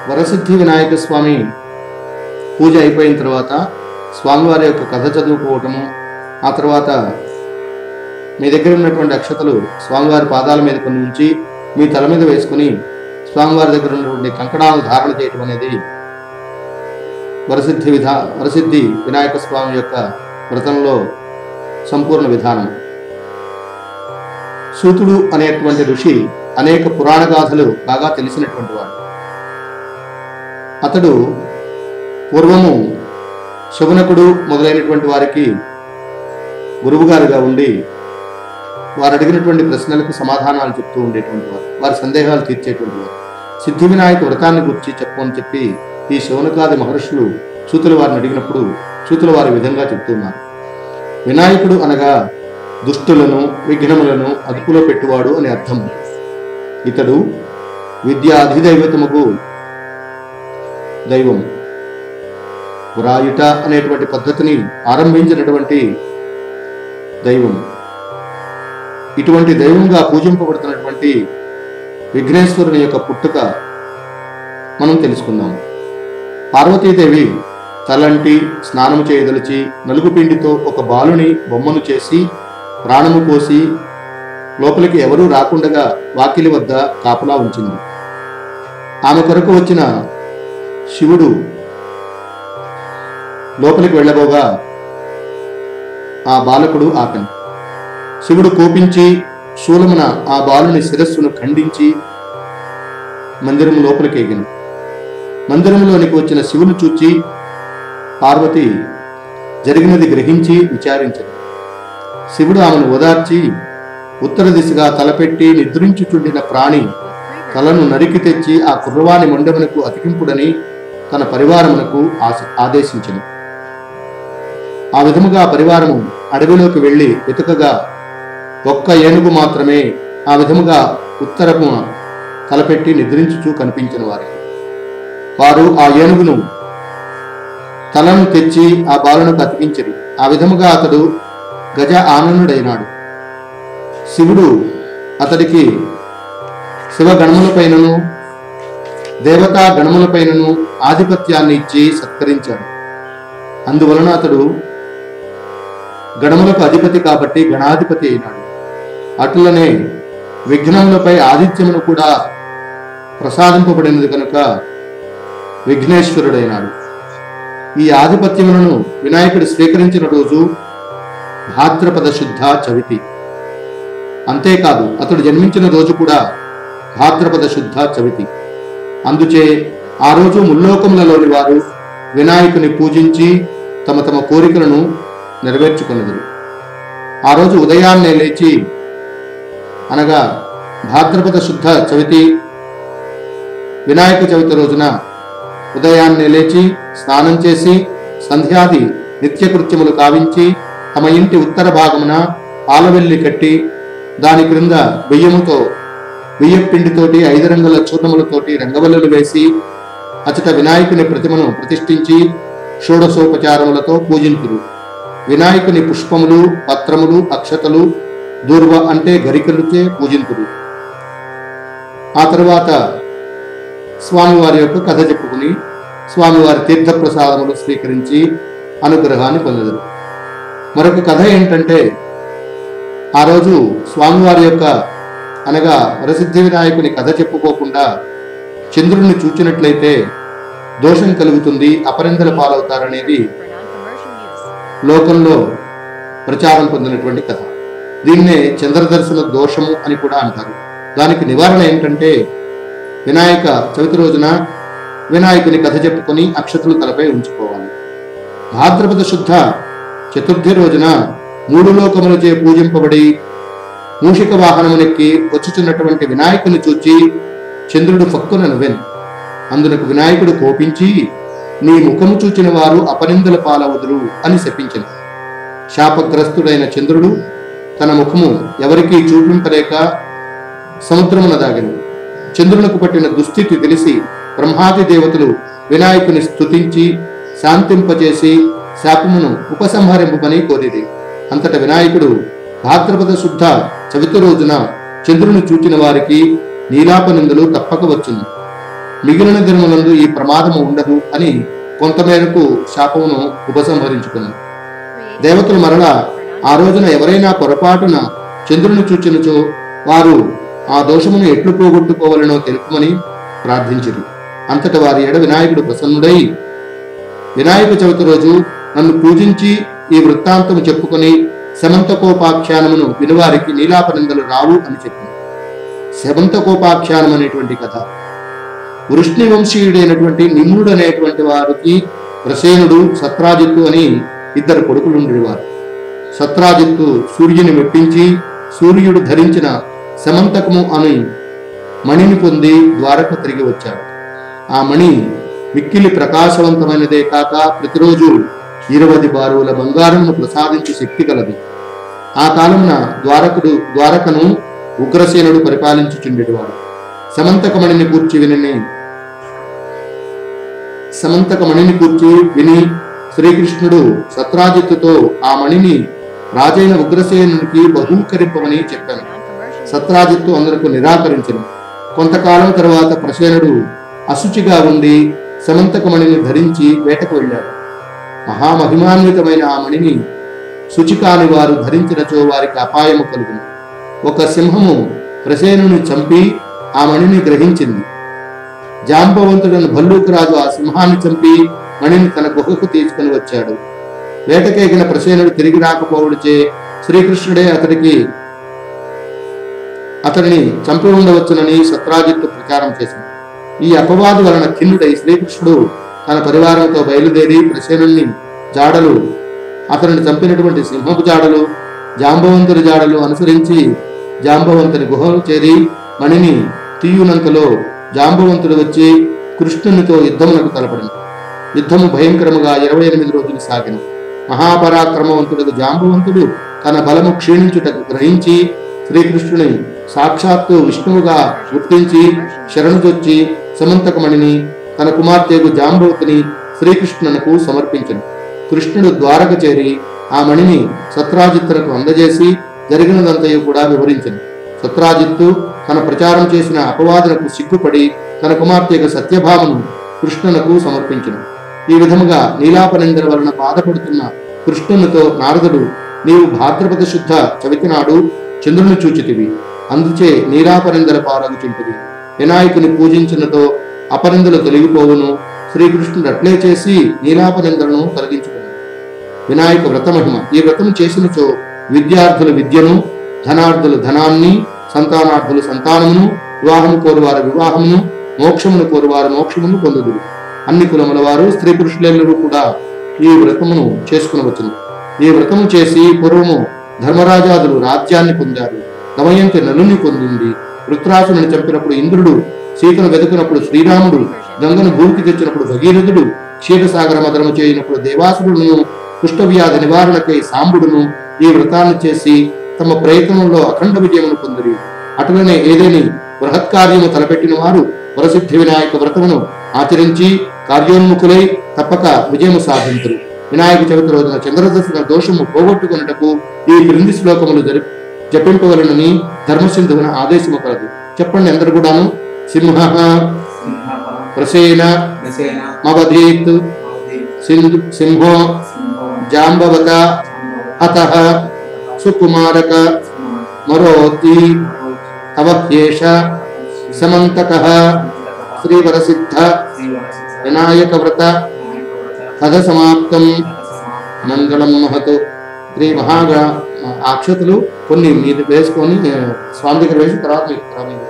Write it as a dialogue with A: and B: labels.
A: వరసిద్ధి వినాయక స్వామి పూజ అయిపోయిన తర్వాత స్వామివారి యొక్క కథ చదువుకోవటము ఆ తర్వాత మీ దగ్గర ఉన్నటువంటి అక్షతలు స్వామివారి పాదాల మీద కొన్ని ఉంచి మీ తల మీద వేసుకుని స్వామివారి దగ్గర ఉన్నటువంటి కంకణాలను ధారణ చేయటం అనేది వరసిద్ధి విధా వరసిద్ధి వినాయక స్వామి యొక్క వ్రతంలో సంపూర్ణ విధానం సూతుడు అనేటువంటి ఋషి అనేక పురాణ గాథలు బాగా తెలిసినటువంటి వాడు అతడు పూర్వము శుభనకుడు మొదలైనటువంటి వారికి గురువుగారుగా ఉండి వారు అడిగినటువంటి ప్రశ్నలకు సమాధానాలు చెప్తూ ఉండేటువంటి వారు వారి సందేహాలు తీర్చేటువంటి వారు సిద్ధి వినాయక వ్రతాన్ని గురించి చెప్పమని చెప్పి ఈ శివనకాది మహర్షులు సూతుల వారిని అడిగినప్పుడు సూతుల వారి విధంగా చెప్తున్నారు వినాయకుడు అనగా దుష్టులను విఘ్నములను అదుపులో పెట్టువాడు అని అర్థం ఇతడు విద్యా అధిదైవతముకు దైవం పురాయుట అనేటువంటి పద్ధతిని ఆరంభించినటువంటి దైవం ఇటువంటి దైవంగా పూజింపబడుతున్నటువంటి విఘ్నేశ్వరుని యొక్క పుట్టుక మనం తెలుసుకుందాం పార్వతీదేవి తలంటి స్నానము చేయదలిచి నలుగు పిండితో ఒక బాలుని బొమ్మను చేసి ప్రాణము పోసి లోపలికి ఎవరూ రాకుండగా వాకిలి వద్ద కాపలా ఉంచింది ఆమె కొరకు వచ్చిన శివుడు లోపలికి వెళ్ళబోగా ఆ బాలకుడు ఆపను శివుడు కోపించి శూలమున ఆ బాలుని శిరస్సును ఖండించి మందిరం లోపలికి ఎగిన మందిరంలోనికి వచ్చిన శివుని చూచి పార్వతి జరిగినది గ్రహించి విచారించదు శివుడు ఆమెను ఓదార్చి ఉత్తర దిశగా తలపెట్టి నిద్రించుచుండిన ప్రాణి తలను నరికి తెచ్చి ఆ కుర్రవాని మండమునకు అతికింపుడని తన పరివారమునకు ఆశ- ఆదేశించెను ఆ విధముగా ఆ పరివారము అడవిలోకి వెళ్ళి వెతుకగా ఒక్క ఏనుగు మాత్రమే ఆ విధముగా ఉత్తరము తలపెట్టి నిద్రించుచూ కనిపించిన వారికి వారు ఆ ఏనుగును తలను తెచ్చి ఆ బాలునకు అతికించిరి ఆ విధముగా అతడు గజ ఆనందుడైనాడు శివుడు అతడికి శివ గణములపైనను దేవతా గణములపైనను ఆధిపత్యాన్ని ఇచ్చి సత్కరించాడు అందువలన అతడు గణములకు అధిపతి కాబట్టి గణాధిపతి అయినాడు అట్లనే విఘ్నములపై ఆదిత్యమును కూడా ప్రసాదింపబడినది కనుక విఘ్నేశ్వరుడైనాడు ఈ ఆధిపత్యములను వినాయకుడు స్వీకరించిన రోజు భాద్రపద శుద్ధ చవితి అంతేకాదు అతడు జన్మించిన రోజు కూడా భాద్రపద శుద్ధ చవితి అందుచే ఆ రోజు ముల్లోకములలోని వారు వినాయకుని పూజించి తమ తమ కోరికలను నెరవేర్చుకున్నది ఆ రోజు ఉదయాన్నే లేచి అనగా భాద్రపద శుద్ధ చవితి వినాయక చవితి రోజున ఉదయాన్నే లేచి స్నానం చేసి సంధ్యాది నిత్యకృత్యములు కావించి తమ ఇంటి ఉత్తర భాగమున పాలవెల్లి కట్టి దాని క్రింద బియ్యముతో బియ్యం పిండితోటి ఐదు రంగుల చూర్ణములతోటి రంగవల్లులు వేసి అచట వినాయకుని ప్రతిమను ప్రతిష్ఠించి షోడశోపచారములతో పూజింతురు వినాయకుని పుష్పములు పత్రములు అక్షతలు దూర్వ అంటే గరికలుచే పూజింతురు ఆ తర్వాత స్వామివారి యొక్క కథ చెప్పుకుని స్వామివారి తీర్థప్రసాదములు స్వీకరించి అనుగ్రహాన్ని పొందెదరు మరొక కథ ఏంటంటే ఆ రోజు స్వామివారి యొక్క అనగా వరసిద్ధి వినాయకుని కథ చెప్పుకోకుండా చంద్రుడిని చూచినట్లయితే దోషం కలుగుతుంది అపరిందల పాలవుతారనేది
B: for non-commercial use.
A: లోకంలో ప్రచారం పొందినటువంటి కథ దీన్నే చంద్రదర్శన దోషము అని కూడా అంటారు దానికి నివారణ ఏంటంటే వినాయక చవితి రోజున వినాయకుని కథ చెప్పుకొని అక్షతలు తలపై ఉంచుకోవాలి భాద్రపద శుద్ధ చతుర్థి రోజున మూడు లోకములచే పూజింపబడి మూషిక వాహనమునెక్కి వచ్చుచున్నటువంటి వినాయకుని చూచి చంద్రుడు ఫక్కున నవ్వెను అందునకు వినాయకుడు కోపించి నీ ముఖము చూచిన వారు అపనిందల పాలవదురు అని శపించను శాపగ్రస్తుడైన చంద్రుడు తన ముఖము ఎవరికీ చూపింపలేక సముద్రమున దాగెను చంద్రునకు పట్టిన దుస్థితి తెలిసి బ్రహ్మాది దేవతలు వినాయకుని స్తుతించి శాంతింపచేసి శాపమును ఉపసంహరింపమని కోరిది అంతట వినాయకుడు భాద్రపద శుద్ధ చవితి రోజున చంద్రుని చూచిన వారికి నీలాపనిందలు తప్పక వచ్చును మిగిలిన దినములందు ఈ ప్రమాదము ఉండదు అని కొంతమేరకు శాపమును ఉపసంహరించుకుంది దేవతలు మరలా ఆ రోజున ఎవరైనా పొరపాటున చంద్రుని చూచినచో వారు ఆ దోషమును ఎట్లు పోగొట్టుకోవాలనో తెలుపమని ప్రార్థించిరి అంతట వారి ఎడ వినాయకుడు ప్రసన్నుడై వినాయక చవితి రోజు నన్ను పూజించి ఈ వృత్తాంతము చెప్పుకొని శమంతకోపాఖ్యానమును వినువారికి నీలాపనిందలు రావు అని చెప్పింది శమంతకోపాఖ్యానం అనేటువంటి కథ వృష్ణి వంశీయుడైనటువంటి నిమ్నుడు అనేటువంటి వారికి ప్రసేనుడు సత్రాజిత్తు అని ఇద్దరు కొడుకులు ఉండేవారు సత్రాజిత్తు సూర్యుని మెప్పించి సూర్యుడు ధరించిన శమంతకము అని మణిని పొంది ద్వారకు తిరిగి వచ్చాడు ఆ మణి మిక్కిలి ప్రకాశవంతమైనదే కాక ప్రతిరోజు ఇరవై బారువుల బంగారమును ప్రసాదించే శక్తి కలది ఆ కాలమున ద్వారకుడు ద్వారకను ఉగ్రసేనుడు పరిపాలించుచుండేవాడు సమంతకమణిని కూర్చి వినని సమంతకమణిని కూర్చి విని శ్రీకృష్ణుడు సత్రాజిత్తుతో ఆ మణిని రాజైన ఉగ్రసేనునికి బహూకరింపమని చెప్పాను సత్రాజిత్తు అందరకు నిరాకరించను కొంతకాలం తర్వాత ప్రసేనుడు అశుచిగా ఉండి సమంతకమణిని ధరించి వేటకు వెళ్ళాడు మహామహిమాన్వితమైన ఆ మణిని శుచి కాని వారు ధరించినచో వారికి అపాయము కలుగును ఒక సింహము ప్రసేనుని చంపి ఆ మణిని గ్రహించింది జాంబవంతుడను భల్లూకరాజు ఆ సింహాన్ని చంపి మణిని తన గుహకు తీసుకుని వచ్చాడు వేటకేగిన ప్రసేనుడు తిరిగి రాకపోవడిచే శ్రీకృష్ణుడే అతడికి అతడిని చంపి ఉండవచ్చునని సత్రాజిత్తు ప్రచారం చేసింది ఈ అపవాదు వలన ఖిన్నుడై శ్రీకృష్ణుడు తన పరివారంతో బయలుదేరి ప్రసేనుని జాడలు అతనిని చంపినటువంటి సింహపు జాడలు జాంబవంతుడి జాడలు అనుసరించి జాంబవంతుని గుహలు చేరి మణిని తీయునంతలో జాంబవంతుడు వచ్చి కృష్ణునితో యుద్ధమునకు తలపడింది యుద్ధము భయంకరముగా ఇరవై ఎనిమిది రోజులు సాగిన మహాపరాక్రమవంతుడు జాంబవంతుడు తన బలము క్షీణించుటకు గ్రహించి శ్రీకృష్ణుని సాక్షాత్తు విష్ణువుగా గుర్తించి శరణుజొచ్చి సమంతకమణిని తన కుమార్తెకు జాంబవతిని శ్రీకృష్ణునకు సమర్పించను కృష్ణుడు ద్వారక చేరి ఆ మణిని సత్రాజిత్తునకు అందజేసి జరిగినదంతయు కూడా వివరించను సత్రాజిత్తు తన ప్రచారం చేసిన అపవాదులకు సిగ్గుపడి తన కుమార్తె యొక్క సత్యభామను కృష్ణునకు సమర్పించను ఈ విధముగా నీలాపనిందర వలన బాధపడుతున్న కృష్ణునితో నారదుడు నీవు భాద్రపద శుద్ధ చవితి నాడు చంద్రుని చూచితివి అందుచే నీలాపనిందర పారగుచుంటివి వినాయకుని పూజించినతో అపనిందలు తొలగిపోవును శ్రీకృష్ణుడు అట్లే చేసి నీలాపనిందలను తొలగించుకున్నాడు వినాయక వ్రతమహిమ ఈ వ్రతం చేసినచో విద్యార్థుల విద్యను ధనార్థుల ధనాన్ని సంతానార్థుల సంతానమును వివాహము కోరువారు వివాహమును మోక్షమును కోరువారు మోక్షమును పొందుదురు అన్ని కులముల వారు స్త్రీ పురుషులెల్లరూ కూడా ఈ వ్రతమును చేసుకునవచ్చును ఈ వ్రతము చేసి పూర్వము ధర్మరాజాదులు రాజ్యాన్ని పొందారు దమయంతి నలుని పొందింది వృత్రాసుని చంపినప్పుడు ఇంద్రుడు సీతను వెతుకున్నప్పుడు శ్రీరాముడు గంగను భూమికి తెచ్చినప్పుడు భగీరథుడు క్షీరసాగర మదనము చేయనప్పుడు దేవాసురుడును కుష్ఠవ్యాధి నివారణకై సాంబుడును ఈ వ్రతాన్ని చేసి తమ ప్రయత్నంలో అఖండ విజయమును పొందిరి అటులనే ఏదేని బృహత్కార్యము తలపెట్టిన వారు వరసిద్ధి వినాయక వ్రతమును ఆచరించి కార్యోన్ముఖులై తప్పక విజయము సాధించరు వినాయక చవితి రోజున చంద్రదర్శన దోషము పోగొట్టుకున్నటకు ఈ క్రింది శ్లోకములు జరి జపింపవలనని ధర్మసింధువున ఆదేశము కలదు చెప్పండి అందరు కూడాను సింహ ప్రసేన మవధీత్ సింధు సింహో జాంబవత అత సుకుమారక మరోతి అవహ్యేష సమంతక శ్రీవరసిద్ధ వినాయక వ్రత కథ సమాప్తం మంగళం మహతు శ్రీ మహాగా అక్షతలు కొన్ని మీరు వేసుకొని ఆ, స్వామి దగ్గర వేసి తర్వాత మీకు తర్వాత మీకు